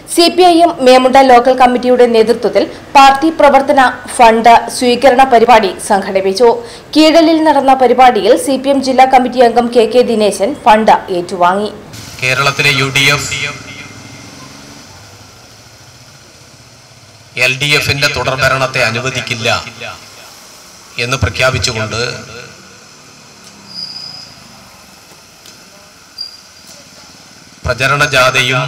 C P I M Memunda local കമ്മിറ്റിയുടെ നേതൃത്വത്തിൽ party പ്രവർത്തന ഫണ്ട് സ്വീകരണ പരിപാടി സംഘടിപ്പിച്ചു കീഴലിൽ നടന്ന പരിപാടിയിൽ സി പി എം ജില്ലാ കമ്മിറ്റി അംഗം കെ കെ ദിനേശൻ ഫണ്ട് ഏറ്റുവാങ്ങി കേരളത്തിലെ U D F L D എഫിന്റെ തുടർഭരണത്തെ അനുവദിക്കില്ല എന്ന് പ്രഖ്യാപിച്ചുകൊണ്ട് പ്രചരണ ജാഥയും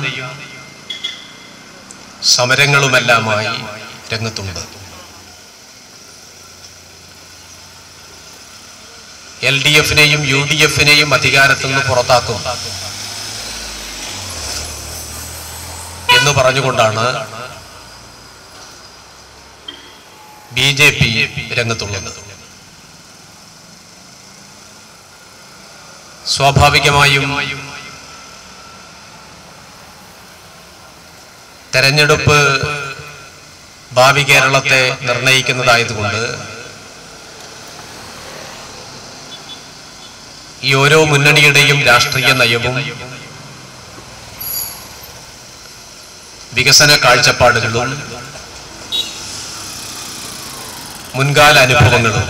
സമരങ്ങളുമെല്ലാമായി രംഗത്തുണ്ട് എൽ ഡി എഫിനെയും യു ഡി എഫിനെയും അധികാരത്തിൽ നിന്ന് പുറത്താക്കും എന്ന് പറഞ്ഞുകൊണ്ടാണ് ബി ജെ പി രംഗത്തുള്ളത് സ്വാഭാവികമായും തെരഞ്ഞെടുപ്പ് ഭാവി കേരളത്തെ നിർണയിക്കുന്നതായതുകൊണ്ട് ഈ ഓരോ മുന്നണിയുടെയും രാഷ്ട്രീയ നയവും വികസന കാഴ്ചപ്പാടുകളും മുൻകാല അനുഭവങ്ങളും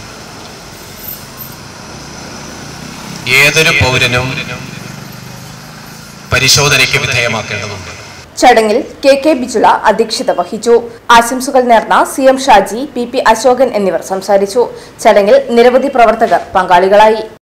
ഏതൊരു പൗരനും പരിശോധനയ്ക്ക് വിധേയമാക്കേണ്ടതുണ്ട് ചടങ്ങിൽ കെ കെ ബിജുള അധ്യക്ഷത വഹിച്ചു ആശംസകൾ നേർന്ന C M Shaji P P Ashokan എന്നിവർ സംസാരിച്ചു ചടങ്ങിൽ നിരവധി പ്രവർത്തകർ പങ്കാളികളായി